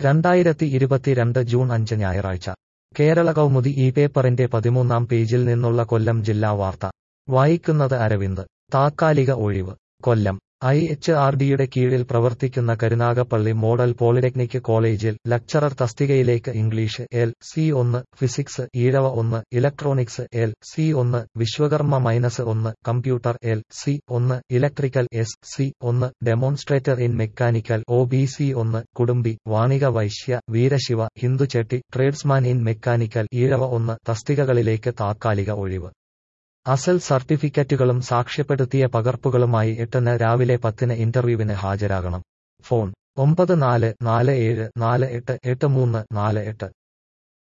രണ്ടായിരത്തി ഇരുപത്തിരണ്ട് ജൂൺ അഞ്ച് ഞായറാഴ്ച കേരള കൗമുദി ഈ പേപ്പറിന്റെ പതിമൂന്നാം പേജിൽ നിന്നുള്ള കൊല്ലം ജില്ലാ വാർത്ത വായിക്കുന്നത് അരവിന്ദ് താത്കാലിക ഒഴിവ് കൊല്ലം ഐ എച്ച് ആർ ഡിയുടെ കീഴിൽ പ്രവർത്തിക്കുന്ന കരുനാഗപ്പള്ളി മോഡൽ പോളിടെക്നിക് കോളേജിൽ ലക്ചറർ തസ്തികയിലേക്ക് ഇംഗ്ലീഷ് എൽ സി ഒന്ന് ഫിസിക്സ് ഈഴവ ഒന്ന് ഇലക്ട്രോണിക്സ് എൽ സി ഒന്ന് വിശ്വകർമ്മ മൈനസ് ഒന്ന് കമ്പ്യൂട്ടർ എൽ സി ഒന്ന് ഇലക്ട്രിക്കൽ എസ് സി ഒന്ന് demonstrator in mechanical O B C ഒന്ന് Kudumbi Vanika Vaishya Veerashaiva Hinduchetty tradesman in mechanical Ezhava ഒന്ന് തസ്തികകളിലേക്ക് താത്കാലിക ഒഴിവ് അസൽ സർട്ടിഫിക്കറ്റുകളും സാക്ഷ്യപ്പെടുത്തിയ പകർപ്പുകളുമായി എട്ടിന് രാവിലെ പത്തിന് ഇന്റർവ്യൂവിന് ഹാജരാകണം ഫോൺ ഒമ്പത് നാല് നാല് ഏഴ് നാല് എട്ട് എട്ട് മൂന്ന് നാല് എട്ട്